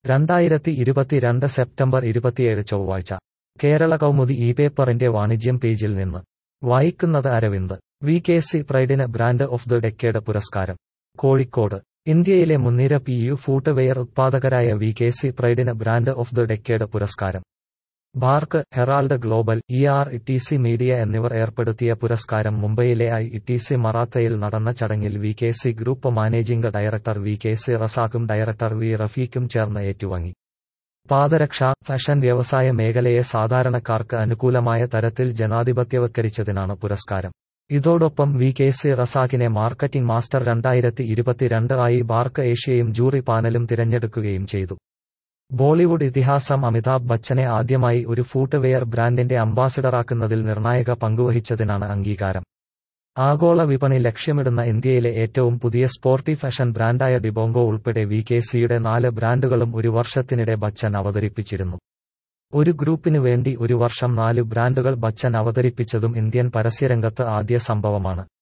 രണ്ടായിരത്തി ഇരുപത്തിരണ്ട് സെപ്റ്റംബർ ഇരുപത്തിയേഴ് ചൊവ്വാഴ്ച കേരള കൗമുദി ഈ പേപ്പറിന്റെ വാണിജ്യം പേജിൽ നിന്ന് വായിക്കുന്നത് അരവിന്ദ് വി കെ സി പ്രൈഡിന് ബ്രാൻഡ് ഓഫ് ദി ഡെക്കേഡ് പുരസ്കാരം കോഴിക്കോട് ഇന്ത്യയിലെ മുൻനിര പി യു ഫൂട്ട്വെയർ ഉത്പാദകരായ വി കെ സി പ്രൈഡിന് ബ്രാൻഡ് ഓഫ് ദി ഡെക്കേഡ് പുരസ്കാരം ബാർക്ക് Herald global E R T C media എന്നിവർ ഏർപ്പെടുത്തിയ പുരസ്കാരം മുംബൈയിലെ ഐ ടി സി മറാത്തയിൽ നടന്ന ചടങ്ങിൽ V K C group managing director V K C റസാഖും ഡയറക്ടർ വി റഫീഖും ചേർന്ന് ഏറ്റുവാങ്ങി പാദരക്ഷ ഫാഷൻ വ്യവസായ മേഖലയെ സാധാരണക്കാർക്ക് അനുകൂലമായ തരത്തിൽ ജനാധിപത്യവത്കരിച്ചതിനാണ് പുരസ്കാരം ഇതോടൊപ്പം വി കെ സി റസാഖിനെ മാർക്കറ്റിംഗ് മാസ്റ്റർ രണ്ടായിരത്തി ഇരുപത്തിരണ്ട് ആയി ബാർക്ക് ഏഷ്യയും ജൂറി പാനലും തിരഞ്ഞെടുക്കുകയും ചെയ്തു ബോളിവുഡ് ഇതിഹാസം അമിതാഭ് ബച്ചനെ ആദ്യമായി ഒരു ഫൂട്ട്വെയർ ബ്രാൻഡിന്റെ അംബാസിഡറാക്കുന്നതിൽ നിർണായക പങ്കുവഹിച്ചതിനാണ് അംഗീകാരം ആഗോള വിപണി ലക്ഷ്യമിടുന്ന ഇന്ത്യയിലെ ഏറ്റവും പുതിയ സ്പോർട്ടി ഫാഷൻ ബ്രാൻഡായ ഡിബോങ്കോ ഉൾപ്പെടെ വി കെ സിയുടെ നാല് ബ്രാൻഡുകളും ഒരു വർഷത്തിനിടെ ബച്ചൻ അവതരിപ്പിച്ചിരുന്നു ഒരു ഗ്രൂപ്പിനു വേണ്ടി ഒരു വർഷം നാല് ബ്രാൻഡുകൾ ബച്ചൻ അവതരിപ്പിച്ചതും ഇന്ത്യൻ പരസ്യരംഗത്ത് ആദ്യ സംഭവമാണ്